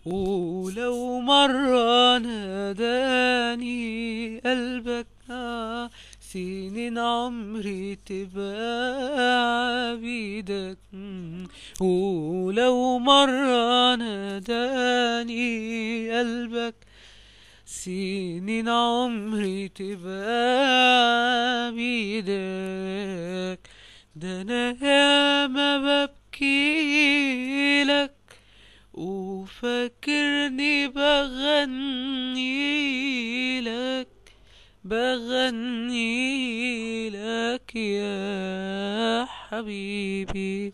ولو مرة ناداني قلبك آه سنين عمري تبقى عبيدك ولو مرة ناداني قلبك سنين عمري تبقى بيدك ده انا ياما ببكي لك وفاكرني بغني لك بغني لك يا حبيبي